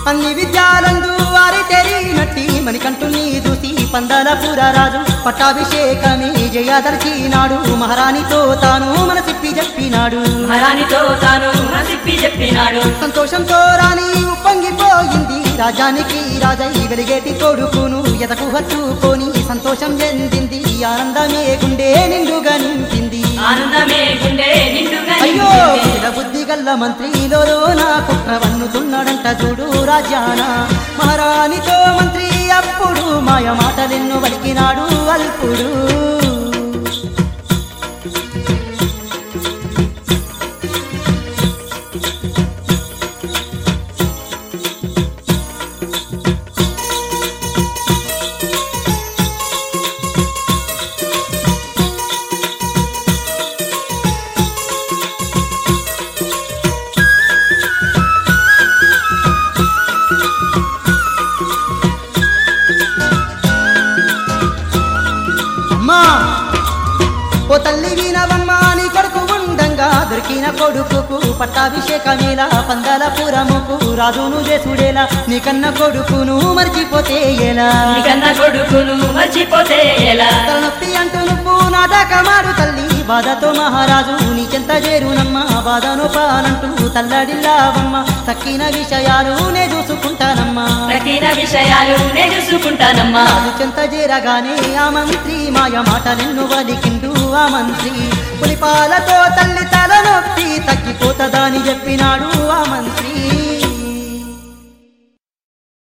అన్ని విద్యాలందు వారి తెరినట్టి మణికంఠు నీ చూసి పందల పురరాజు పట్టాభిషేకమే జయదర్చినాడు మహారాణితో తాను మనసిప్పి చెప్పినాడు మహారాణితో తాను మనసిప్పి చెప్పినాడు సంతోషంతో రాణి ఉప్పొంగిపోయింది రాజానికి రాజై వెలిగేటి కొడుకును ఎతకు హత్తుకొని సంతోషం చెందింది ఆనందమే గుండె నిండుగా నింపింది ఆనందమే గుండె నిండుగా అయ్యో నిండింది. వీర బుద్ధి గల్ల మంత్రిలో నా కుట్ర వన్నుతున్నాడంట చూడు రాజాన మహారాణితో మంత్రి అప్పుడు మాయ మాటలెన్నో వలికినాడు అల్పుడు అమ్మా ఓ తల్లి వినవమ్మా నీ కొడుకు ఉండంగా దొరికిన కొడుకుకు పట్టాభిషేకమేలా పందల పురముకు రాజును చేసుడేలా నీ కన్న కొడుకును మర్చిపోతే ఎలా నీకన్న కొడుకును మర్చిపోతే ఎలా తలనొప్పి అంటూ నువ్వు నాటకమాడు తల్లి బాధతో మహారాజు నీ చెంత చేరునమ్మా బాధను పానంటూ తల్లడిల్లావమ్మ తక్కిన విషయాలు నే చూసుకుంటానమ్మా తగిన విషయాలు నేను చూసుకుంటానమ్మా రాజు చెంత చేరగానే ఆ మంత్రి మాయ మాటలెన్ను వలికిండు ఆ మంత్రి పులిపాలతో తల్లి తలనొప్పి తగ్గిపోతదని చెప్పినాడు ఆ మంత్రి